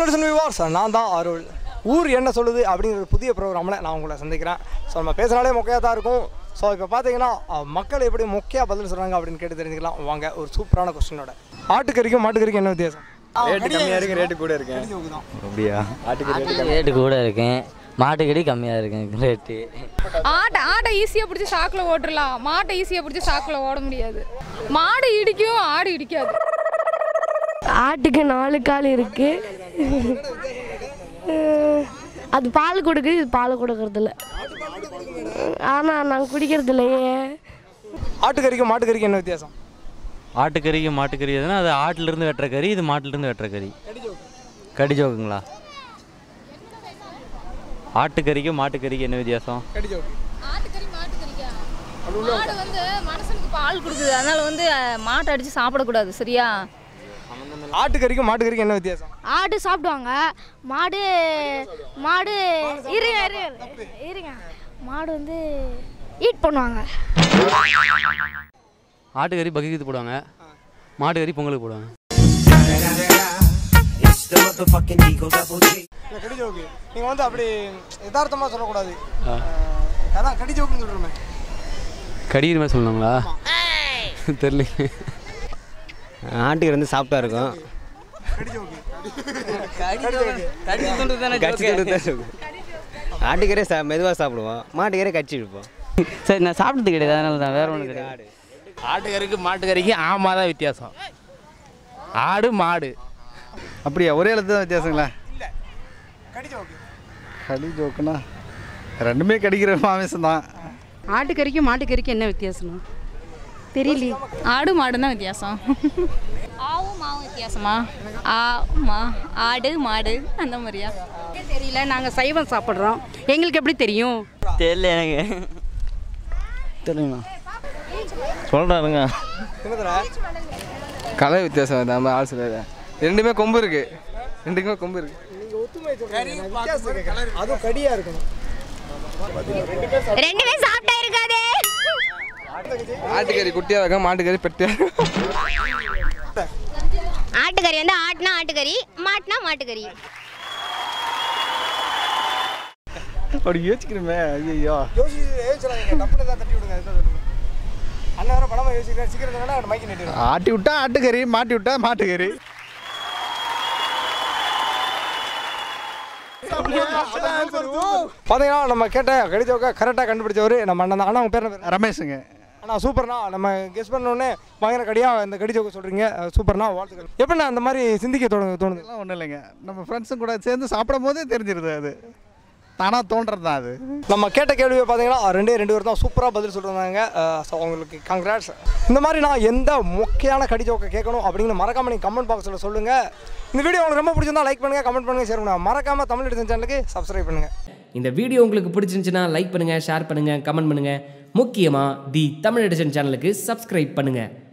Tamil viewers நான் தான் அருள் ஊர் என்ன சொல்லுது அப்படிங்கிற ஒரு புதிய ப்ரோக்ராமில் நான் உங்களை சந்திக்கிறேன் ஸோ நம்ம பேசினாலே மொக்கையாக தான் இருக்கும் ஸோ இப்போ பார்த்தீங்கன்னா அஹ், மக்கள் எப்படி மொக்கையாக பதில் சொல்கிறாங்க அப்படின்னு கேட்டு தெரிஞ்சுக்கலாம் வாங்க ஒரு சூப்பரான கொஸ்டினோட ஆட்டுக்கறிக்கும் மாட்டுக்கறிக்கும் என்ன வித்தியாசம் ரேட்டு கம்மியாக இருக்கு ரேட்டு கூட இருக்கேன் அப்படியா ஆட்டுக்கு ரேட்டு கூட இருக்கேன் மாட்டுக்கடி கம்மியாக இருக்குங்க ரேட்டு ஆட்டை ஆட்டை ஈஸியாக பிடிச்சி சாக்கில் ஓட்டுடலாம் மாட்டை ஈஸியாக பிடிச்சி சாக்கில் ஓட முடியாது மாடு இடிக்கும் ஆடு இடிக்காது ஆட்டுக்கு நாலு கால் இருக்கு அது பால் கொடுக்குது இது பால் கொடுக்கறது இல்ல ஆனால் நாங்கள் குடிக்கிறது இல்லையே ஆட்டுக்கறிக்கும் மாட்டுக்கறிக்கும் என்ன வித்தியாசம் ஆட்டுக்கறிக்கு மாட்டுக்கறி எதுனா அது ஆட்டிலிருந்து வெட்டுற கறி இது மாட்டிலிருந்து வெட்டுற கறி கடி ஜோக்குங்களா ஆட்டுக்கறிக்கு மாட்டுக்கறிக்கு என்ன வித்தியாசம் ஆட்டுக்கறி மாட்டுக்கறிக்கா மாடு வந்து மனுஷனுக்கு பால் கொடுக்குது அதனால வந்து அஹ், மாட்டை அடித்து சாப்பிடக்கூடாது சரியா ஆட்டுக்கறிக்கும் மாட்டுக்கறிக்கும் என்ன வித்தியாசம் ஆடு சாப்பிடுவாங்க மாடு மாடு இருங்க இருங்க இருங்க மாடு வந்து ஈட் பண்ணுவாங்க ஆட்டுக்கறி பக்கெட் போடுவாங்க மாட்டுக்கறி பொங்கலுக்கு போடுவாங்க இல்லை கடி ஜோக்கு நீங்கள் வந்து அப்படி யதார்த்தமாக சொல்லக்கூடாது அதான் கடி ஜோக்குன்னு சொல்கிறோமே கடிக்கிற மாதிரி சொல்லணுங்களா தெரியல ஆட்டுக்கு வந்து சாப்பிட்டா இருக்கும் கடி துண்டு தானே கடிச்சு துண்டு தான் இருக்கும் ஆட்டுக்கறி சா மெதுவாக சாப்பிடுவோம் மாட்டுக்கறி கடிச்சு இருப்போம் சரி நான் சாப்பிட்டது கிடையாது அதனால தான் வேற ஒன்றும் கிடையாது ஆட்டுக்கறிக்கு மாட்டுக்கறிக்கு ஆமா தான் வித்தியாசம் ஆடு மாடு அப்படியா ஒரே எழுத்து தான் வித்தியாசங்களா கடி ஜோக்கு கடி ஜோக்குனா ரெண்டுமே கடிக்கிற மாமிசம் தான் ஆட்டுக்கறிக்கும் மாட்டுக்கறிக்கும் என்ன வித்தியாசம் தெரியலையே ஆடு மாடு தான் வித்தியாசம் ஆவும் மாவும் வித்தியாசமா ஆ மா ஆடு மாடு அந்த மாதிரியா தெரியல நாங்கள் சைவம் சாப்பிட்றோம் எங்களுக்கு எப்படி தெரியும் தெரியல எனக்கு தெரியுமா சொல்கிறாருங்க என்னதுடா கலை வித்தியாசம் நம்ம ஆள் சொல்லுறது ரெண்டுமே கொம்பு இருக்கு ரெண்டுக்குமே கொம்பு இருக்கு நீங்கள் ஒத்துமை சொல்கிறீங்க வித்தியாசம் கேட்குறேன் அதுவும் கடியாக இருக்கணும் ரெண்டுமே சாப்பிட்டா இருக்காதே ஆட்டுக்கறி குட்டியாக இருக்கும் மாட்டுக்கறி பெட்டியாக ஆட்டுக்கறி வந்து ஆட்டுனா ஆட்டுக்கறி மாட்டுனா மாட்டுக்கறி அப்படி யோசிக்கிறோமே ஐயோ யோசிச்சு யோசிச்சுறாங்க டப்புனு தான் தட்டி விடுங்க அதுதான் சொல்லுங்க அண்ணன் வேற படமா யோசிக்கிறேன் சீக்கிரம் சொன்னா மைக்கு நெட்டிடுவேன் ஆட்டி விட்டா ஆட்டுக்கறி மாட்டி விட்டா மாட்டுக்கறி பார்த்தீங்கன்னா நம்ம கேட்ட கடிதோக்க கரெக்டாக கண்டுபிடிச்சவர் நம்ம அண்ணன் தான் ஆனால் உங்கள் பேர் என்ன பேர் ரமேஷுங்க அண்ணா சூப்பர்ண்ணா நம்ம கெஸ் பண்ணோடனே பயங்கர கடியாக இந்த கடிதோக்க சொல்கிறீங்க சூப்பர்ண்ணா வாழ்த்துக்கள் எப்படிண்ணா அந்த மாதிரி சிந்திக்க தோணு தோணுது அதெல்லாம் ஒன்றும் இல்லைங்க நம்ம ஃப்ரெண்ட்ஸும் கூட சேர்ந்து சாப்பிடும் போதே தெரிஞ்சிருது அது தானாக தோன்றது தான் அது நம்ம கேட்ட கேள்வியை பார்த்தீங்கன்னா ரெண்டே ரெண்டு பேர் தான் சூப்பராக பதில் சொல்லிருந்தாங்க ஸோ அவங்களுக்கு கங்க்ராட்ஸ் இந்த மாதிரி நான் எந்த மொக்கையான கடிஜோக்கை கேட்கணும் அப்படின்னு மறக்காம நீங்கள் கமெண்ட் பாக்ஸில் சொல்லுங்கள் இந்த வீடியோ உங்களுக்கு ரொம்ப பிடிச்சிருந்தா லைக் பண்ணுங்கள் கமெண்ட் பண்ணுங்கள் ஷேர் பண்ணுங்கள் மறக்காமல் தமிழ் எடுத்த சேனலுக்கு சப்ஸ்கிரைப் பண்ணுங்கள் இந்த வீடியோ உங்களுக்கு பிடிச்சிருந்துச்சுன்னா லைக் பண்ணுங்கள் ஷேர் பண்ணுங்கள் கமெண்ட் பண்ணுங்கள் முக்கியமாக தி தமிழ் எடிஷன் சேனலுக்கு சப்ஸ்கிரைப் பண்ணுங்கள்